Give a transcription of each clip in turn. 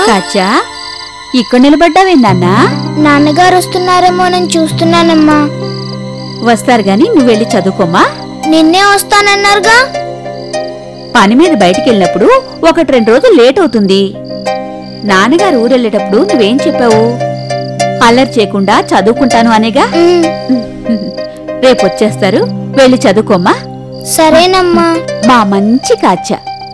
కాచా ఇక్కడ నిలబడ్డావేందన్నా నాన్నగారు వస్తున్నారేమో నేను చూస్తున్నానమ్మా వస్తారు గాని నువ్వు వెళ్ళి చదువుకోమ్మా నిన్నే వస్తానన్నారుగా పని మీద బయటికి వెళ్ళినప్పుడు ఒకటి రెండు రోజులు లేట్ అవుతుంది నాన్నగారు ఊరెళ్ళేటప్పుడు నువ్వేం చెప్పావు అల్లరి చేయకుండా చదువుకుంటాను అనేగా ఉమ్, రేపొచ్చేస్తారు వెళ్ళి చదువుకోమ్మా సరేనమ్మా మా మంచి కాచా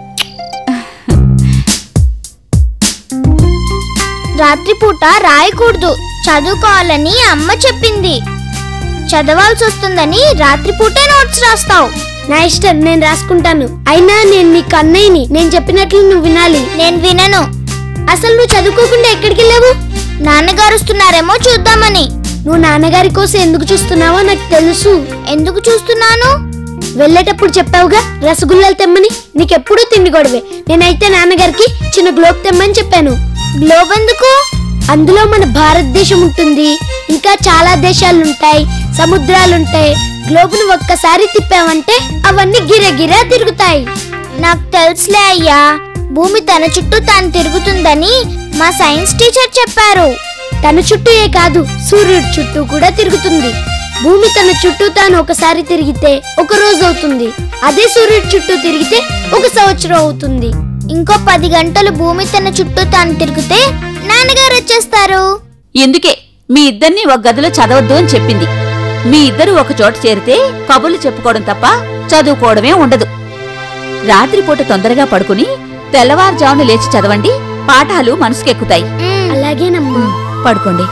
రాత్రిపూట రాయకూడదు చదువుకోవాలని అమ్మ చెప్పింది చదవాల్సి వస్తుందని రాత్రిపూటే నోట్స్ రాస్తావు నా ఇష్టం నేను రాసుకుంటాను అయినా నేను నీ కన్నయ్యని నేను చెప్పినట్లు నువ్వు వినాలి నేను వినను అసలు నువ్వు చదువుకోకుండా ఎక్కడికి వెళ్ళావు నాన్నగారు వస్తున్నారేమో చూద్దామని నువ్వు నాన్నగారి కోసం ఎందుకు చూస్తున్నావో నాకు తెలుసు ఎందుకు చూస్తున్నాను వెళ్ళేటప్పుడు చెప్పావుగా రసగుల్లాలు తెమ్మని నీకెప్పుడూ తిండి గొడవే నేనైతే నాన్నగారికి చిన్న గ్లోబ్ తెమ్మని చెప్పాను గ్లోబ్ ఎందుకు అందులో మన భారతదేశం ఉంటుంది ఇంకా చాలా దేశాలుంటాయి సముద్రాలుంటాయి గ్లోబును ఒక్కసారి తిప్పామంటే అవన్నీ గిరగిరా తిరుగుతాయి నాకు తెలుసులే అయ్యా భూమి తన చుట్టూ తాను తిరుగుతుందని మా సైన్స్ టీచర్ చెప్పారు తన చుట్టూ ఏ కాదు సూర్యుడి చుట్టూ కూడా తిరుగుతుంది భూమి తన చుట్టూ తాను ఒకసారి తిరిగితే ఒక రోజు అవుతుంది అదే సూర్యుడి చుట్టూ తిరిగితే ఒక సంవత్సరం అవుతుంది ఇంకో పది గంటలు భూమి తన చుట్టూ తాను తిరిగితే నాన్నగారు వచ్చేస్తారు ఎందుకే మీ ఇద్దరిని ఒక గదిలో చదవద్దు అని చెప్పింది మీ ఇద్దరు ఒక చోట చేరితే కబుర్లు చెప్పుకోవడం తప్ప చదువుకోవడమే ఉండదు రాత్రిపూట తొందరగా పడుకుని తెల్లవారుజామున లేచి చదవండి పాఠాలు మనసుకెక్కుతాయి మ్మ్. అలాగేనమ్మా పడుకోండి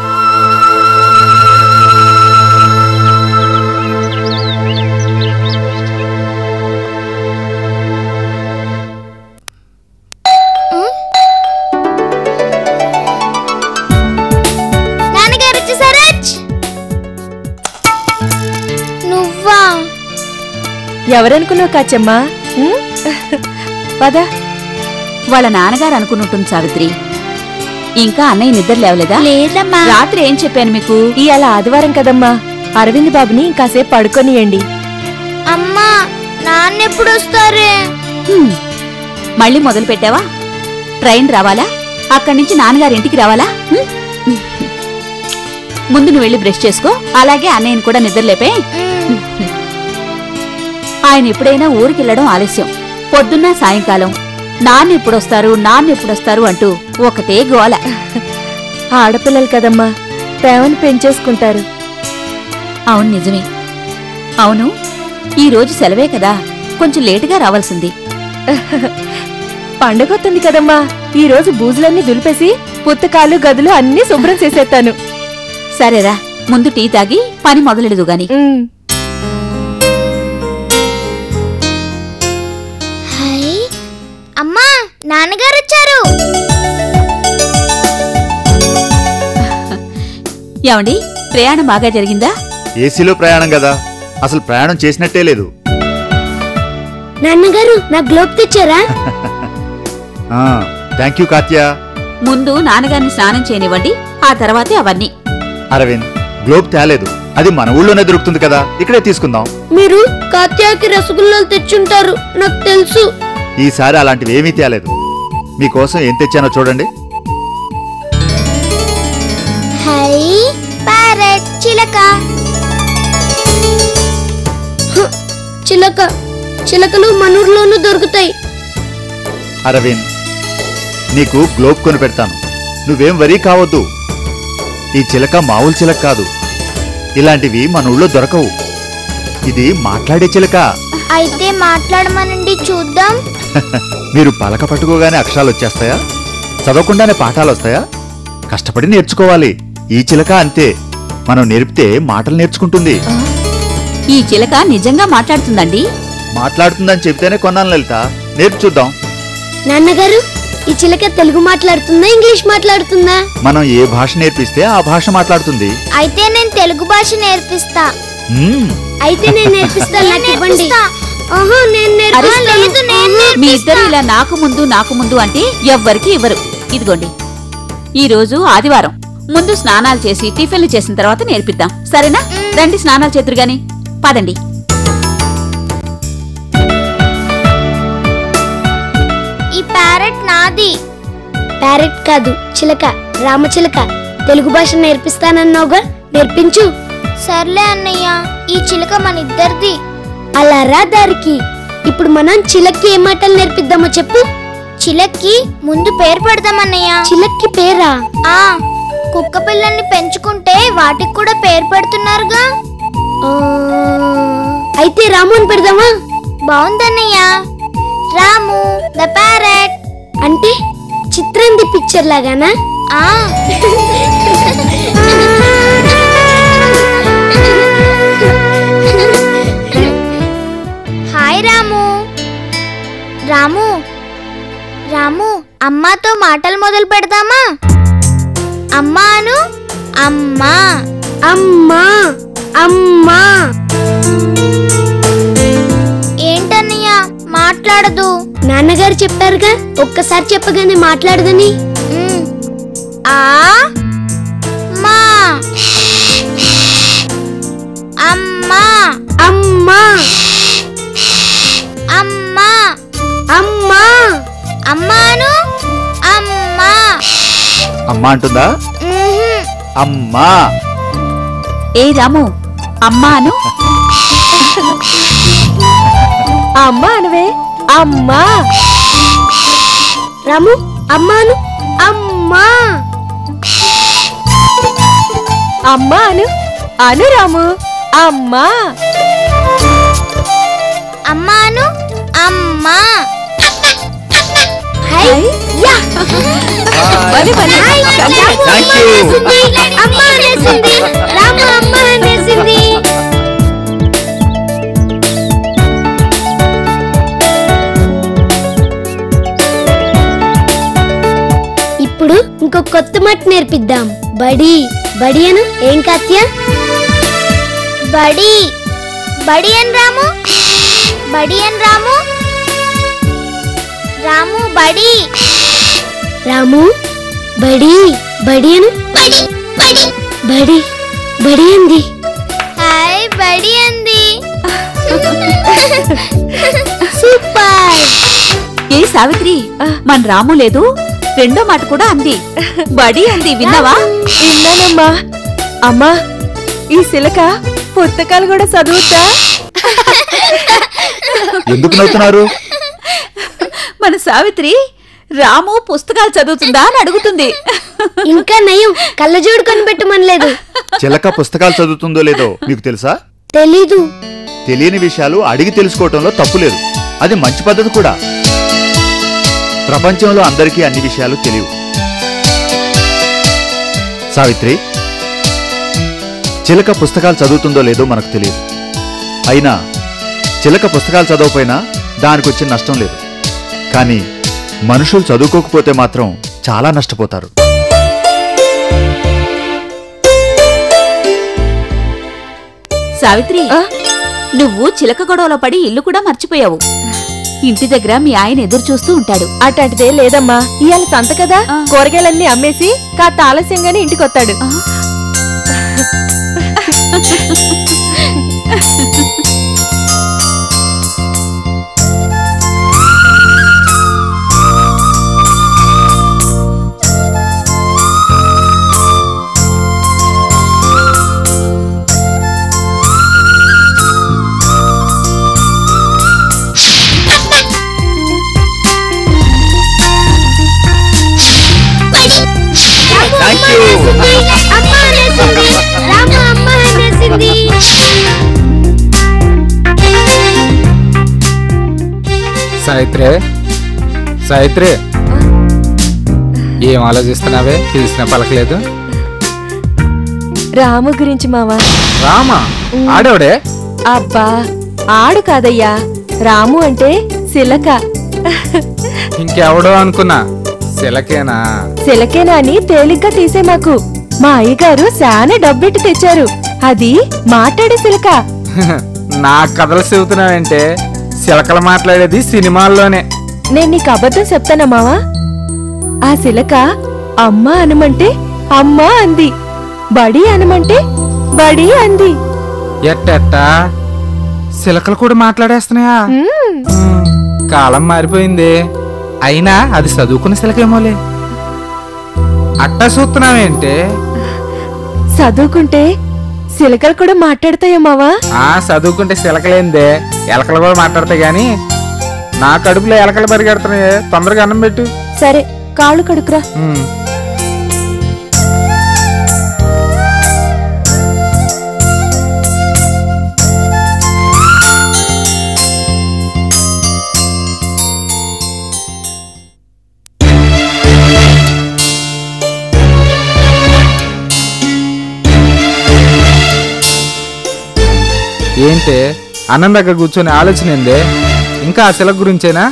నాన్నగారు వచ్చేసారా నువ్వా ఎవరనుకున్నావు కాచమ్మా ఉం? పద వాళ్ళ నాన్నగారు అనుకున్నట్టుంది సావిత్రి ఇంకా అన్నయ్య నిద్ర లేవలేదా లేదమ్మా రాత్రి ఏం చెప్పాను మీకు ఇవాళ ఆదివారం కదమ్మా అరవింద్ బాబుని కాసేపు పడుకోనియండి అమ్మా నాన్న ఎప్పుడు వస్తారే హ్మ్. మళ్ళీ మొదలు పెట్టావా ట్రైన్ రావాలా అక్కడి నుంచి నాన్నగారి ఇంటికి రావాలా హ్మ్? ముందు నువ్వు వెళ్ళి బ్రష్ చేసుకో అలాగే అన్నయ్యని కూడా నిద్రలేపే మ్మ్. ఆయన ఎప్పుడైనా ఊరికెళ్లడం ఆలస్యం పొద్దున్న సాయంకాలం నాన్న ఎప్పుడొస్తారు నాన్న ఎప్పుడొస్తారు అంటూ ఒకటే గోల ఆడపిల్లలు కదమ్మా ప్రేమను పెంచేసుకుంటారు అవును నిజమే అవును ఈ రోజు సెలవే కదా కొంచెం లేటుగా రావాల్సింది పండగ వస్తుంది కదమ్మా ఈ రోజు బూజులన్నీ దులిపేసి పుస్తకాలు గదులు అన్నీ శుభ్రం చేసేస్తాను సరేరా ముందు టీ తాగి పని మొదలెడదు గాని ఉం. హై అమ్మా నాన్నగారు వచ్చారు ఏమండి ప్రయాణం బాగా జరిగిందా ఏసీలో ప్రయాణం కదా అసలు ప్రయాణం చేసినట్టే లేదు నాన్నగారు నా గ్లోబ్ తెచ్చారా థ్యాంక్ యూ కాత్య ముందు నాన్నగారిని స్నానం చేయనివ్వండి ఆ తర్వాతే అవన్నీ అరవింద్ గ్లోబ్ తేలేదు అది మన ఊళ్ళోనే దొరుకుతుంది కదా ఇక్కడే తీసుకుందాం మీరు కాత్యాకి రసగుల్లాలు తెచ్చుంటారు నాకు తెలుసు ఈసారి అలాంటివి ఏమీ తేలేదు మీకోసం ఏం తెచ్చానో చూడండి హై ప్యారెట్ చిలక చిలక చిలకలు మనూర్లోనూ దొరుకుతాయి అరవింద్ నీకు గ్లోబ్ కొని పెడతాను నువ్వేం వరీ కావద్దు ఈ చిలక మామూలు చిలక కాదు ఇలాంటివి మన ఊళ్ళో దొరకవు ఇది మాట్లాడే చిలక అయితే మాట్లాడమనండి చూద్దాం మీరు పలక పట్టుకోగానే అక్షరాలు వచ్చేస్తాయా చదవకుండానే పాఠాలు వస్తాయా కష్టపడి నేర్చుకోవాలి ఈ చిలక అంతే మనం నేర్పితే మాటలు నేర్చుకుంటుంది ఈ చిలక నిజంగా మాట్లాడుతుందండి మాట్లాడుతుందని చెప్తేనే కొన్నాను లలిత నేర్పు చూద్దాం నాన్నగారు ఈ చిలక తెలుగు మాట్లాడుతుందా ఇంగ్లీష్ మాట్లాడుతుందా మనం ఏ భాష నేర్పిస్తే ఆ భాష మాట్లాడుతుంది అయితే నేను తెలుగు భాష నేర్పిస్తా మ్మ్. అయితే నేను నేర్పిస్తాను నేను నాకు ఇవ్వండి నేర్పిస్తా. ఆహా నేను అరే, నేర్పిస్తాను లేదు, నేను ఆహా. మీ ఇద్దరు ఇలా నాకు ముందు నాకు ముందు అంటే ఎవ్వరికి ఇవ్వరు ఇదిగోండి ఈ రోజు ఆదివారం ముందు స్నానాలు చేసి టిఫిన్లు చేసిన తర్వాత నేర్పిద్దాం సరేనా రండి స్నానాలు చేతురు గాని పదండి ఈ ప్యారెట్ నాది ప్యారెట్ కాదు చిలక రామచిలక తెలుగు భాష నేర్పిస్తానన్నావుగా నేర్పించు సర్లే అన్నయ్య ఈ చిలుక మన ఇద్దరిది అలా రా దారికి ఇప్పుడు మనం చిలక్కి ఏ మాటలు నేర్పిద్దామో చెప్పు చిలక్కి ముందు పేరు పెడదామన్నయ్య చిలక్కి పేరా ఆ కుక్క పిల్లల్ని పెంచుకుంటే వాటికి కూడా పేరు పెడుతున్నారుగా ఆ, అయితే రాము అని పెడదామా బాగుందన్నయ్య రాము ద ప్యారెట్ అంటే చిత్రంది పిక్చర్ లాగానా ఆ హాయ్ రాము రాము రాము అమ్మాతో మాటలు మొదలు పెడదామా అమ్మాను అమ్మా అమ్మా అమ్మా ఏంటన్నయ్య మాట్లాడదు నాన్నగారు చెప్పారుగా ఒక్కసారి చెప్పగానే మాట్లాడదని ఉమ్. ఆ మా అమ్మా అమ్మా అమ్మా అమ్మా అమ్మాను అమ్మా అమ్మా అంటుందా ఉహుం. అమ్మా ఏ రాము అమ్మాను అమ్మా అనవే అమ్మా రాము అమ్మాను అమ్మా అమ్మా అను అను రాము అమ్మా అమ్మాను అమ్మా హై యా మరి మరి థ్యాంక్ యూ అమ్మా అనేసింది రాము అమ్మా అనేసింది ఇప్పుడు ఇంకో కొత్త మాట నేర్పిద్దాం బడి బడి అను ఏం కాత్య బడి బడి అని రాము బడి అని రాము రాము బడి రాము బడి బడి అను బడి బడి బడి బడి అంది హాయ్ బడి అంది సూపర్ ఏ సావిత్రి మన రాము లేదు రెండో మాట కూడా అంది బడి అంది విన్నావా విన్నానమ్మా అమ్మా ఈ శిలక పుస్తకాలు కూడా చదువుతా ఎందుకు నవ్వుతున్నారు మన సావిత్రి రాము పుస్తకాలు చదువుతుందా అని అడుగుతుంది ఇంకా నయం కళ్ళజోడు కనిపెట్టమనలేదు చిలక పుస్తకాలు చదువుతుందో లేదో మీకు తెలుసా తెలీదు తెలియని విషయాలు అడిగి తెలుసుకోవటంలో తప్పు లేదు అది మంచి పద్ధతి కూడా ప్రపంచంలో అందరికీ అన్ని విషయాలు తెలియవు సావిత్రి చిలక పుస్తకాలు చదువుతుందో లేదో మనకు తెలియదు అయినా చిలక పుస్తకాలు చదవకపోయినా దానికి వచ్చిన నష్టం లేదు కానీ మనుషులు చదువుకోకపోతే మాత్రం చాలా నష్టపోతారు సావిత్రి ఆ? నువ్వు చిలక గొడవలో పడి ఇల్లు కూడా మర్చిపోయావు ఇంటి దగ్గర మీ ఆయన ఎదురు చూస్తూ ఉంటాడు అట్లాంటిదే లేదమ్మా ఇవాళ సంత కదా ఆ. కూరగాయలన్నీ అమ్మేసి కాస్త ఆలస్యంగానే ఇంటికొత్తాడు ఆ? థ్యాంక్ యూ అమ్మ అనేసింది రాము అమ్మ అనేసింది సాయిత్రే సాయిత్రే ఏం ఆలోచిస్తున్నావే పిలిచిన పలకలేదు రాము గురించి మావా రామా ఆడేవాడే అబ్బా ఆడు కాదయ్యా రాము అంటే శిలక ఇంకెవడో అనుకున్నా శిలకేనా శిలకేనా అని తేలిగ్గా తీసే మాకు మా అయ్యగారు శానా డబ్బెట్టి తెచ్చారు అది మాట్లాడే శిలక నా కథలు చెబుతున్నావంటే శిలకలు మాట్లాడేది సినిమాల్లోనే నేను నీకు అబద్ధం చెప్తానా మావా ఆ శిలక అమ్మ అనమంటే అమ్మ అంది బడి అనమంటే బడి అంది ఎట్టెట్టా శిలకలు కూడా మాట్లాడేస్తున్నాయా మ్మ్. ఉమ్, కాలం మారిపోయింది అయినా అది చదువుకున్న శిలకేమోలే అట్టా చూస్తున్నావేంటే చదువుకుంటే సిలకలు కూడా మాట్లాడతాయా మావా ఆ చదువుకుంటే సిలకలేందే ఎలకలు కూడా మాట్లాడతాయి గాని నా కడుపులో ఎలకలు పరిగెడుతున్నాయి తొందరగా అన్నం పెట్టు సరే కాళ్ళు కడుకురా ఉమ్. ఏంటే అన్నం దగ్గర కూర్చొని ఆలోచన ఏందే ఇంకా ఆ శిల గురించేనా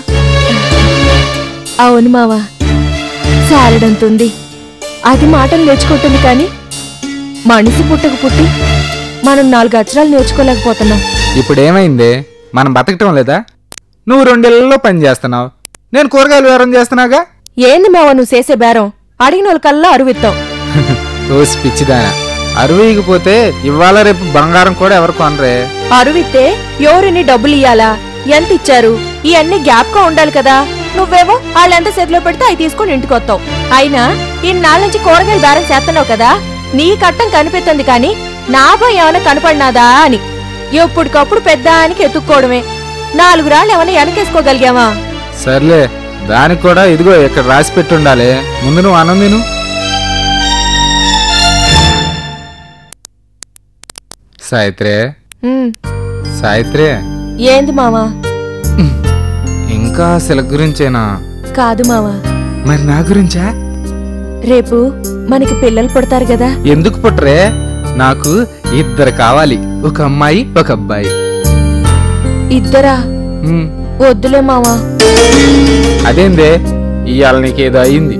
అవును మావా సారడంతుంది అది మాటలు నేర్చుకుంటుంది కానీ మనిషి పుట్టకు పుట్టి మనం నాలుగు అక్షరాలు నేర్చుకోలేకపోతున్నాం ఇప్పుడు ఏమైంది మనం బతకటం లేదా నువ్వు రెండేళ్లలో పని చేస్తున్నావు నేను కూరగాయలు వేరం చేస్తున్నాగా ఏంది మావా నువ్వు చేసే బేరం అడిగిన వాళ్ళకల్లా అరువిత్తాం రోజు పిచ్చిదాన అరువీగిపోతే ఇవాళ రేపు బంగారం కూడా ఎవరు కొనరే అరువిత్తే ఎవరిని డబ్బులు ఇయ్యాలా ఎంత ఇచ్చారు ఇవన్నీ గ్యాప్ గా ఉండాలి కదా నువ్వేమో వాళ్ళెంత చేతిలో పెడితే అవి తీసుకుని ఇంటికి వస్తావు అయినా ఇన్నాళ్ళ నుంచి కూరగాయలు బేరం చేస్తున్నావు కదా నీ కట్టం కనిపిస్తుంది కానీ నాభం ఏమైనా కనపడినాదా అని ఎప్పటికప్పుడు పెద్ద ఆయనకి ఎత్తుక్కోవడమే నాలుగు రాళ్ళు ఏమైనా వెనకేసుకోగలిగావా సర్లే దానికి కూడా ఇదిగో ఇక్కడ రాసి పెట్టి ఉండాలి ముందు నువ్వు అన్నం తిను సాయిత్రే ఉమ్, సాయిత్రే ఏంది మావా ఇంకా శిల గురించేనా కాదు మావా మరి నా గురించా రేపు మనకి పిల్లలు పుడతారు కదా ఎందుకు పుట్టరే నాకు ఇద్దరు కావాలి ఒక అమ్మాయి ఒక అబ్బాయి ఇద్దరా ఉమ్, వద్దులే మావా అదేందే ఇవాళ నీకేదో అయింది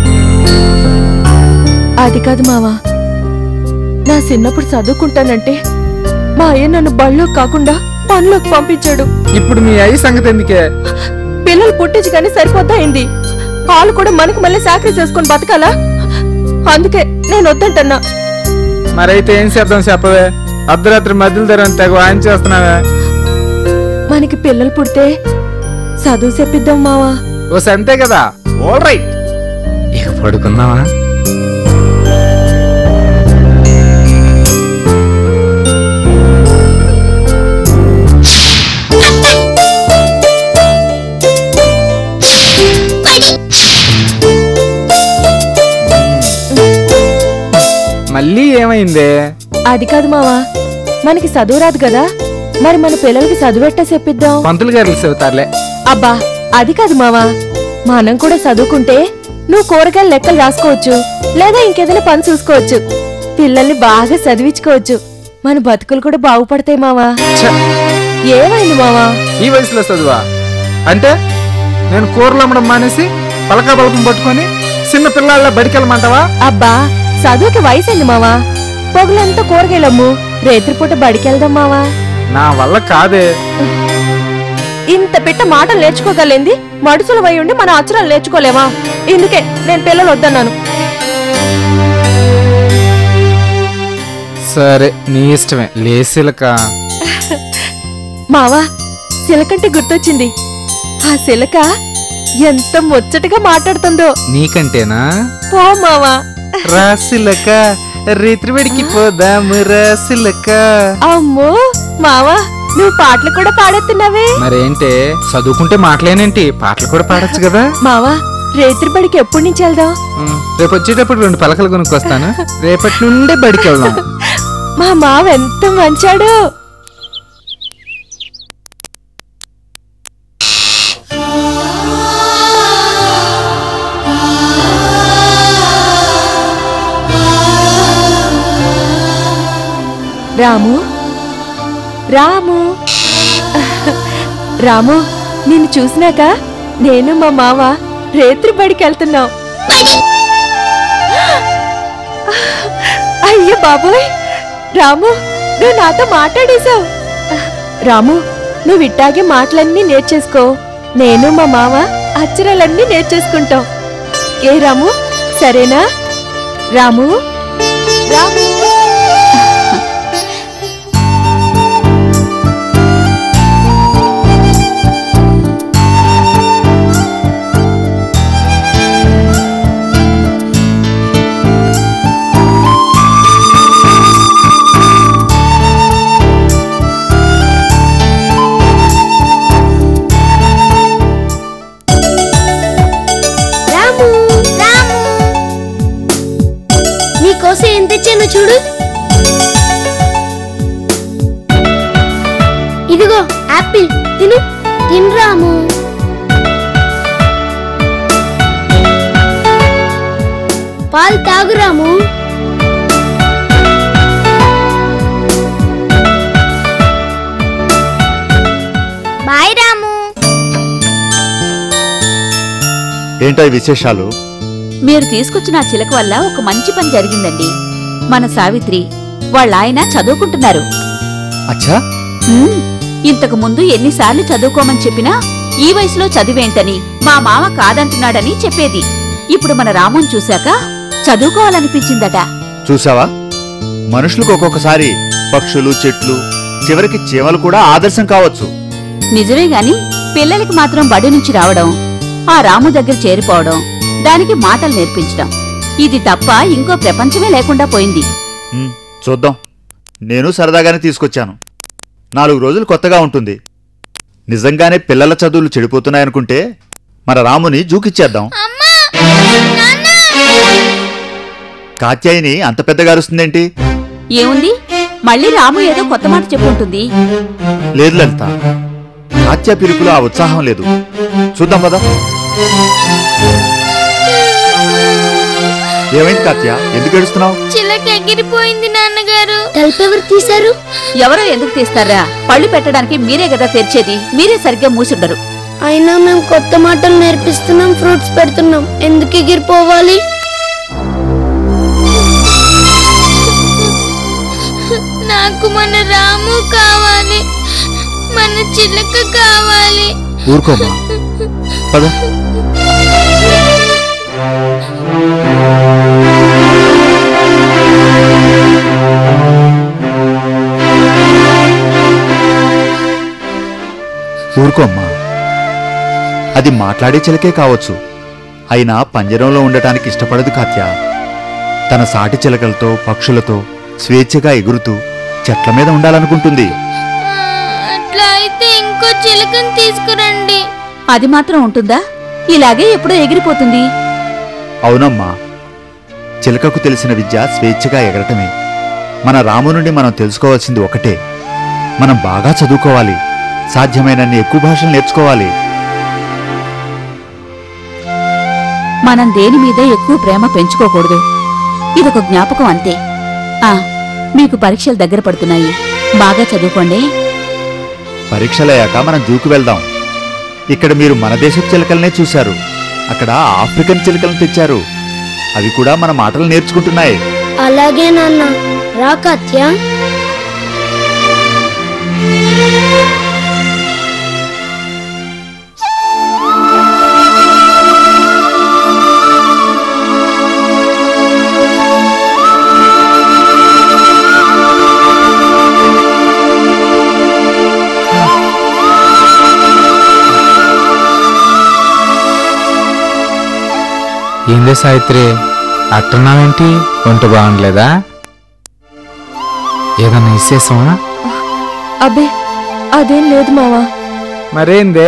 అది కాదు మావా నా చిన్నప్పుడు చదువుకుంటానంటే మా అయ్య నన్ను బళ్ళో కాకుండా పనిలోకి పంపించాడు ఇప్పుడు మీ అయ్యి సంగతి ఎందుకే పిల్లలు పుట్టించి కానీ సరిపోతా అయింది వాళ్ళు కూడా మనకి మళ్ళీ సాకరీ చేసుకొని బతకాలా అందుకే నేను వద్దంటన్నా మరైతే ఏం చేద్దాం చెప్పవే అర్ధరాత్రి మధ్యలో ధర తెగ వాయించేస్తున్నావే మనకి పిల్లలు పుడితే చదువు చెప్పిద్దాం మావా ఓ సంతే కదా ఆల్ రైట్ ఇక పడుకుందామా మళ్ళీ ఏమైందే అది కాదు మావా మనకి చదువు రాదు కదా మరి మన పిల్లలకి చదువెట్టా చెప్పిద్దాం పంతులు గారు చెబుతారులే అబ్బా అది కాదు మావా మనం కూడా చదువుకుంటే నువ్వు కూరగాయల లెక్కలు రాసుకోవచ్చు లేదా ఇంకేదైనా పని చూసుకోవచ్చు పిల్లల్ని బాగా చదివించుకోవచ్చు మన బతుకులు కూడా బాగుపడతాయి మావా ఛ, ఏమైంది మావా ఈ వయసులో చదువా అంటే నేను కూరలు అమ్మడం మానేసి పలకా బలపం పట్టుకొని చిన్న పిల్లల బడికెళ్ళమంటావా అబ్బా చదువుకి వయసైంది మావా పొగలంతా కూరగాయలమ్ము రేత్రిపూట బడికెళ్దాం మావా నా వల్ల కాదే ఇంత పిట్ట మాటలు నేర్చుకోగలింది మడుసుల వై ఉండి మన అక్షరాలు నేర్చుకోలేమా ఇందుకే నేను పిల్లలు వద్దన్నాను సరే నీ ఇష్టమే లేసిలక మావా సిలకంటే గుర్తొచ్చింది ఆ సిలక ఎంత ముచ్చటగా మాట్లాడుతుందో నీకంటేనా పో మావా రాసిలక రేత్రిబడికి పోదాము రాసిలక అమ్మో మావా నువ్వు పాటలు కూడా పాడేస్తున్నావే మరేంటే చదువుకుంటే మాటలేనేంటి పాటలు కూడా పాడొచ్చు కదా మావా రేత్రి బడికి ఎప్పటి నుంచి వెళ్దాం ఉమ్, రేపు వచ్చేటప్పుడు రెండు పలకలు కొనుక్కొస్తాను రేపటి నుండే బడికి వెళ్దాం మా మావ ఎంత మంచాడు రాము రాము రాము నిన్ను చూసినాక నేను మా మావ రేత్రి బడికి వెళ్తున్నాం అయ్యో బాబోయ్ రాము నువ్వు నాతో మాట్లాడేశావు రాము నువ్వు ఇట్టాగే మాటలన్నీ నేర్చేసుకో నేను మా మామ అక్షరాలన్నీ నేర్చేసుకుంటాం ఏ రాము సరేనా రాము రాము పాలు తాగు రాము బాయ్ రాము ఏంటో ఈ విశేషాలు మీరు తీసుకొచ్చిన ఆ చిలక వల్ల ఒక మంచి పని జరిగిందండి మన సావిత్రి వాళ్ళ ఆయన చదువుకుంటున్నారు అచ్చా హ్మ్, ఇంతకు ముందు ఎన్నిసార్లు చదువుకోమని చెప్పినా ఈ వయసులో చదివేంటని మా మామ కాదంటున్నాడని చెప్పేది ఇప్పుడు మన రాముని చూశాక చదువుకోవాలనిపించిందట చూసావా మనుషులకు ఒక్కొక్కసారి పక్షులు చెట్లు చివరికి చీమలు కూడా ఆదర్శం కావచ్చు నిజమే గాని పిల్లలకి మాత్రం బడి నుంచి రావడం ఆ రాము దగ్గర చేరిపోవడం దానికి మాటలు నేర్పించడం ఇది తప్ప ఇంకో ప్రపంచమే లేకుండా పోయింది ఉమ్, చూద్దాం నేను సరదాగానే తీసుకొచ్చాను నాలుగు రోజులు కొత్తగా ఉంటుంది నిజంగానే పిల్లల చదువులు చెడిపోతున్నాయనుకుంటే మన రాముని జూకిచ్చేద్దాం అమ్మా నాన్న కాత్యాయిని అంత పెద్దగా అరుస్తుందేంటి ఏముంది మళ్ళీ రాము ఏదో కొత్త మాట చెప్పుంటుంది లేదు లలిత కాత్య పిలుపులో ఆ ఉత్సాహం లేదు చూద్దాం పదా ఏమైంది కాత్య ఎందుకు ఏడుస్తున్నావు చిలక ఎగిరిపోయింది నాన్నగారు తలుపెవరు తీశారు ఎవరో ఎందుకు తీస్తారా పళ్ళు పెట్టడానికి మీరే కదా తెరిచేది మీరే సరిగ్గా మూసుండరు అయినా మేము కొత్త మాటలు నేర్పిస్తున్నాం ఫ్రూట్స్ పెడుతున్నాం ఎందుకు ఎగిరిపోవాలి నాకు మన రాము కావాలి మన చిలక కావాలి ఊరుకోమా పద ఊరుకోమ్మా అది మాట్లాడే చిలకే కావచ్చు అయినా పంజరంలో ఉండటానికి ఇష్టపడదు కాత్య తన సాటి చిలకలతో పక్షులతో స్వేచ్ఛగా ఎగురుతూ చెట్ల మీద ఉండాలనుకుంటుంది ఆ, అట్లా అయితే ఇంకో చిలకని తీసుకురండి అది మాత్రం ఉంటుందా ఇలాగే ఎప్పుడో ఎగిరిపోతుంది అవునమ్మా చిలకకు తెలిసిన విద్య స్వేచ్ఛగా ఎగరటమే మన రాము నుండి మనం తెలుసుకోవాల్సింది ఒకటే మనం బాగా చదువుకోవాలి సాధ్యమైనన్ని ఎక్కువ భాషలు నేర్చుకోవాలి మనం దేని మీద ఎక్కువ ప్రేమ పెంచుకోకూడదు ఇదొక జ్ఞాపకం అంతే ఆ మీకు పరీక్షలు దగ్గర పడుతున్నాయి బాగా చదువుకోండి పరీక్షలయ్యాక మనం జూకు వెళ్దాం ఇక్కడ మీరు మన దేశపు చిలకలనే చూశారు అక్కడ ఆఫ్రికన్ చిలకలను తెచ్చారు అవి కూడా మన మాటలు నేర్చుకుంటున్నాయి అలాగే నాన్న రా కాత్య ఏంది సావిత్రి అట్టున్నావేంటి ఒంటి బాగుండలేదా ఏదన్నా విశేషమా అబ్బే అదేం లేదు మావా మరేందే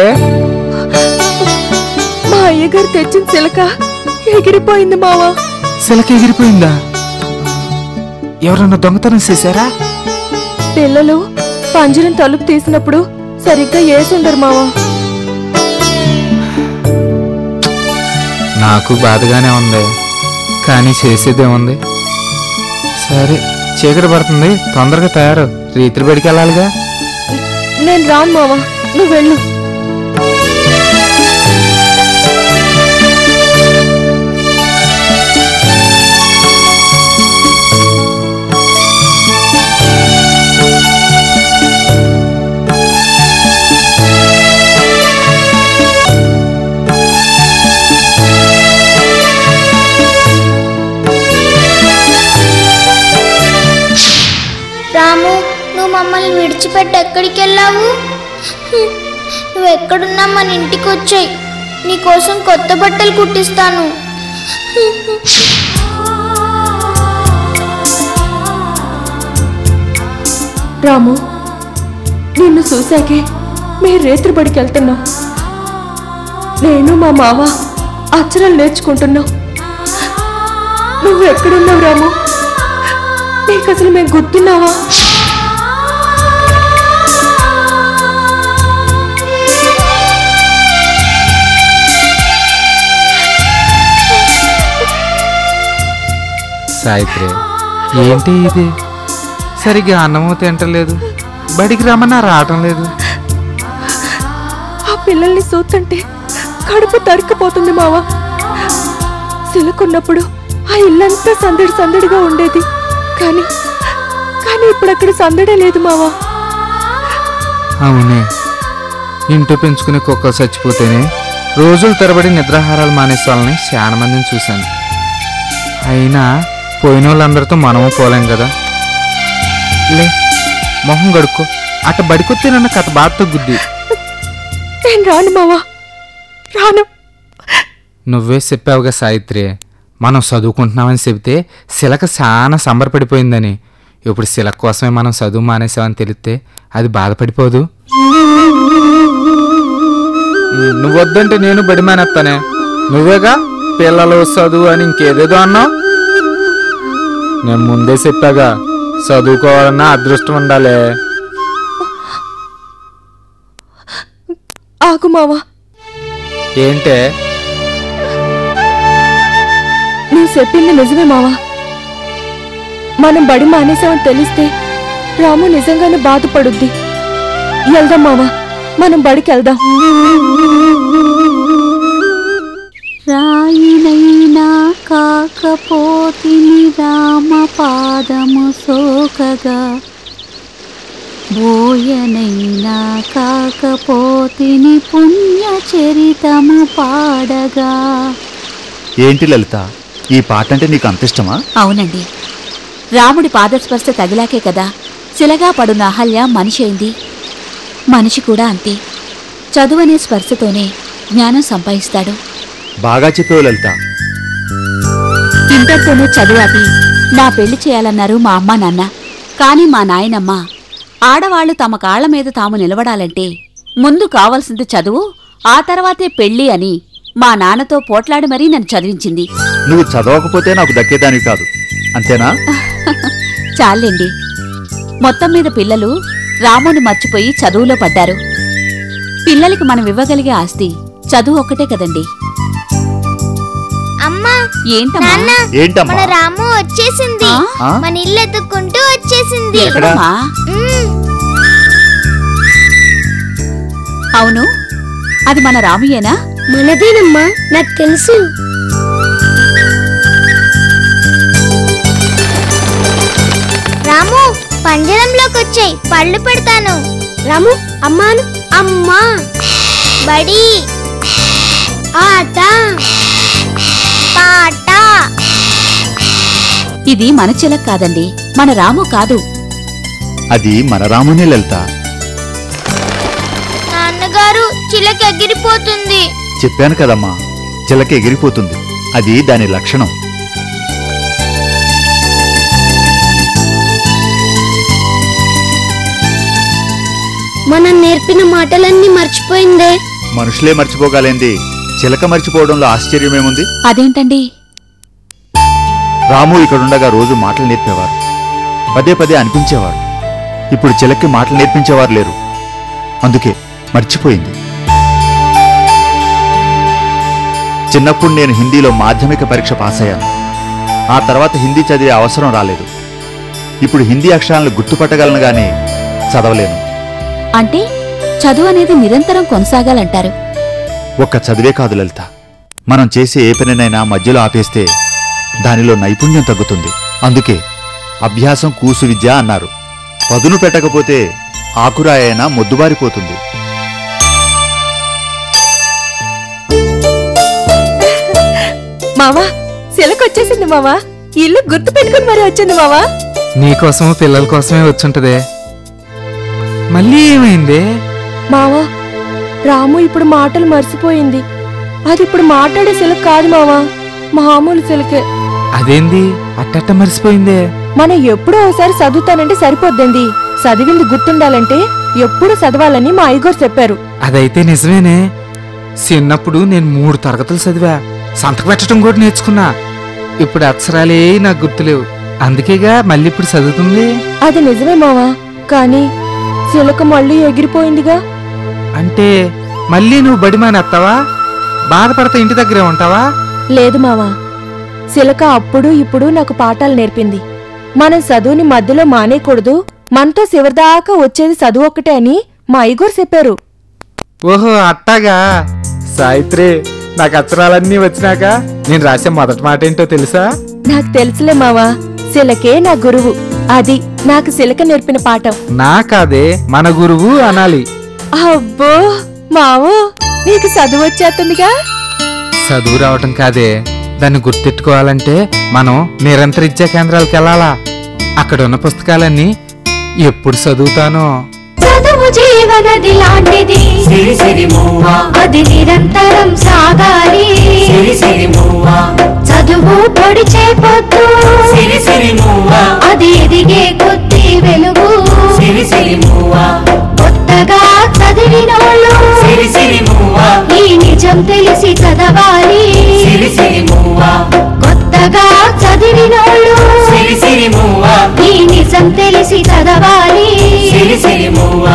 మా అయ్యగారు తెచ్చిన చిలక ఎగిరిపోయింది మావా సిలక ఎగిరిపోయిందా ఎవరన్నా దొంగతనం చేశారా పిల్లలు పంజరం తలుపు తీసినప్పుడు సరిగ్గా ఏసుండరు మావా నాకు బాధగానే ఉంది కానీ చేసేదేముంది సరే చీకటి పడుతుంది తొందరగా తయారు రీతిరి బడికి వెళ్ళాలిగా నేను రాను మావా నువ్వు వెళ్ళు రాము నువ్వు మమ్మల్ని విడిచిపెట్టి ఎక్కడికి వెళ్ళావు నువ్వు ఎక్కడున్నా మన ఇంటికి వచ్చాయి నీకోసం కొత్త బట్టలు కుట్టిస్తాను రాము నిన్ను చూశాకే మీరు రేత్రిబడికి వెళ్తున్నాం నేను మా మావ అక్షరాలు నేర్చుకుంటున్నాం నువ్వు ఎక్కడున్నావు రాము నీకు అసలు మేము గుర్తున్నావా సాయిత్రి ఏంటి ఇది సరిగ్గా అన్నము తింటలేదు బడికి రమ్మన్నా రావటం లేదు ఆ పిల్లల్ని చూస్తుంటే కడుపు తరుక్కుపోతుంది మావా సిలుకున్నప్పుడు ఆ ఇల్లంతా సందడి సందడిగా ఉండేది కానీ కానీ ఇప్పుడు అక్కడ సందడే లేదు మావా అవునే ఇంట్లో పెంచుకునే కుక్కలు చచ్చిపోతేనే రోజులు తరబడి నిద్రాహారాలు మానేసే వాళ్ళని చాలా మందిని చూశాను అయినా పోయిన వాళ్ళందరితో మనము పోలేం కదా లే మొహం గడుక్కో అట్ట బడికొత్తే నన్న కథ బాధ తగ్గుద్ది నేను రాను మావా రాను నువ్వే చెప్పావుగా సాయిత్రి మనం చదువుకుంటున్నామని చెబితే శిలక చాలా సంబరపడిపోయిందని ఇప్పుడు శిలక కోసమే మనం చదువు మానేసామని తెలిస్తే అది బాధపడిపోదు నువ్వు వద్దంటే నేను బడి మానేస్తానే నువ్వేగా పిల్లలు చదువు అని ఇంకేదేదో అన్నావు నేను ముందే చెప్పాగా చదువుకోవాలన్నా అదృష్టం ఉండాలి ఆగు మావా ఏంటే నువ్వు చెప్పింది నిజమే మావా మనం బడి మానేసామని తెలిస్తే రాము నిజంగానే బాధపడుద్ది వెళ్దాం మావా మనం బడికి వెళ్దాం రాయినైనా కాకపోతిని రామ పాదము సోకగా బోయనైనా కాకపోతిని పుణ్య చరితము పాడగా ఏంటి లలిత ఈ పాట అంటే నీకు అంత ఇష్టమా అవునండి రాముడి పాదస్పర్శ తగిలాకే కదా శిలగా పడున్న అహల్య మనిషి అయింది మనిషి కూడా అంతే చదువనే స్పర్శతోనే జ్ఞానం సంపాదిస్తాడు బాగా చెప్పావు లలిత ఇంటర్తోనే చదువు ఆపి నా పెళ్లి చేయాలన్నారు మా అమ్మ నాన్న కాని మా నాయనమ్మ ఆడవాళ్లు తమ కాళ్ల మీద తాము నిలబడాలంటే ముందు కావాల్సింది చదువు ఆ తర్వాతే పెళ్లి అని మా నాన్నతో పోట్లాడి మరీ నన్ను చదివించింది నువ్వు చదవకపోతే నాకు దక్కేదానివి కాదు అంతేనా చాలండి మొత్తం మీద పిల్లలు రాముని మర్చిపోయి చదువులో పడ్డారు పిల్లలకి మనం ఇవ్వగలిగే ఆస్తి చదువు ఒక్కటే కదండి అమ్మా ఏంటమ్మా నాన్న ఏంటమ్మా మన రాము వచ్చేసింది ఆ? ఆ? మన ఇల్లు ఎత్తుక్కుంటూ వచ్చేసింది ఎక్కడ? ఎక్కడమ్మా? మ్మ్. అవును అది మన రామయ్యేనా మనదేనమ్మా నాకు తెలుసు రాము పంజరంలోకి వచ్చాయి పళ్ళు పెడతాను రాము అమ్మాను అమ్మా బడి ఆట పాట ఇది మన చిలక కాదండి మన రాము కాదు అది మన రామునే లలిత నాన్నగారు చిలక ఎగిరిపోతుంది చెప్పాను కదమ్మా చిలక ఎగిరిపోతుంది అది దాని లక్షణం మనం నేర్పిన మాటలన్నీ మర్చిపోయిందే మనుషులే మర్చిపోగలేంది చిలక మర్చిపోవడంలో ఆశ్చర్యమేముంది అదేంటండి రాము ఇక్కడుండగా రోజు మాటలు నేర్పేవారు పదే పదే అనిపించేవారు ఇప్పుడు చిలక్కి మాటలు నేర్పించేవారు లేరు అందుకే మర్చిపోయింది చిన్నప్పుడు నేను హిందీలో మాధ్యమిక పరీక్ష పాస్ అయ్యాను ఆ తర్వాత హిందీ చదివే అవసరం రాలేదు ఇప్పుడు హిందీ అక్షరాలను గుర్తుపట్టగలను గానీ చదవలేను అంటే చదువు అనేది నిరంతరం కొనసాగాలంటారు ఒక్క చదివే కాదు లలిత మనం చేసే ఏ పనినైనా మధ్యలో ఆపేస్తే దానిలో నైపుణ్యం తగ్గుతుంది అందుకే అభ్యాసం కూసు విద్య అన్నారు పదును పెట్టకపోతే ఆకురాయైనా మొద్దుబారిపోతుంది మావా సిలకొచ్చేసింది మావా ఇల్లు గుర్తు పెట్టుకుని మరి వచ్చింది మావా నీకోసము పిల్లల కోసమే వచ్చుంటదే మళ్ళీ ఏమైంది మావా రాము ఇప్పుడు మాటలు మర్చిపోయింది అది ఇప్పుడు మాట్లాడే సిలక కాదు మావా మామూలు సిలకే అదేంది అట్టట్ట మర్చిపోయిందే మనం ఎప్పుడో ఒకసారి చదువుతానంటే సరిపోద్దండి చదివింది గుర్తుండాలంటే ఎప్పుడు చదవాలని మా అయ్యగారు చెప్పారు అదైతే నిజమేనే చిన్నప్పుడు నేను మూడు తరగతులు చదివా సంతకం పెట్టడం కూడా నేర్చుకున్నా ఇప్పుడు అక్షరాలే నాకు గుర్తులేవు అందుకేగా మళ్ళీ ఇప్పుడు చదువుతుంది అది నిజమే మావా కానీ చిలక మళ్ళీ ఎగిరిపోయిందిగా అంటే మళ్ళీ నువ్వు బడి మానేస్తావా బాధపడతా ఇంటి దగ్గరే ఉంటావా లేదు మావా శిలక అప్పుడు ఇప్పుడు నాకు పాఠాలు నేర్పింది మనం చదువుని మధ్యలో మానేయకూడదు మనతో చివరిదాకా వచ్చేది చదువు ఒక్కటే అని మా అయ్యగారు చెప్పారు ఓహో అట్టాగా సాయిత్రి నాకు అక్షరాలన్నీ వచ్చినాక నేను రాసే మొదటి మాట ఏంటో తెలుసా నాకు తెలుసులే మావా శిలకే నా గురువు అది నాకు శిలక నేర్పిన పాఠం నా కాదే మన గురువు అనాలి అబ్బో మావో నీకు చదువు వచ్చేస్తుందిగా చదువు రావటం కాదే దాన్ని గుర్తెట్టుకోవాలంటే మనం నిరంతర విద్యా కేంద్రాలకు వెళ్ళాలా అక్కడ ఉన్న పుస్తకాలన్నీ ఎప్పుడు చదువుతానో చదువు జీవనది లాంటిది సిరి సిరి మూవ అది నిరంతరం సాగాలి సిరి సిరి మూవ చదువు పొడిచే పొద్దు సిరి సిరి మూవ అది ఎదిగే కొద్ది వెలుగు సిరి సిరి మూవ కొత్తగా చదివినోళ్ళు సిరి సిరి మూవ ఈ నిజం తెలిసి చదవాలి సిరి సిరి మూవ కొత్తగా చదివినోళ్ళు సిరి సిరి మూవ ఈ నిజం తెలిసి చదవాలి సిరి సిరి మూవ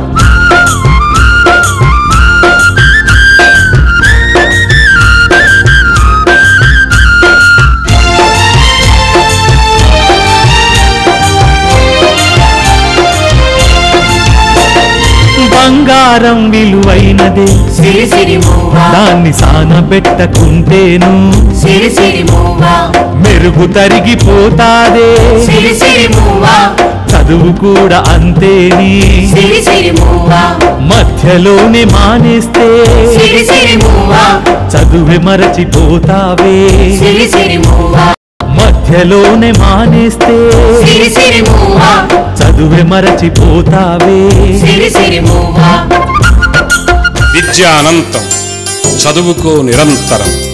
బంగారం విలువైనదే సిరి సిరి మూవ దాన్ని సానబెట్టకుంటేను సిరి సిరి మూవ మెరుగు తరిగిపోతాదే సిరి సిరి మూవ చదువు కూడా అంతేని సిరి సిరి మూవ మధ్యలోనే మానేస్తే సిరి సిరి మూవ చదువే మరచిపోతావే సిరి సిరి మూవ మధ్యలోనే మానేస్తే సిరి సిరి మూవ చదువే మరచిపోతావే సిరి సిరి మూవ విద్య అనంతం చదువుకో నిరంతరం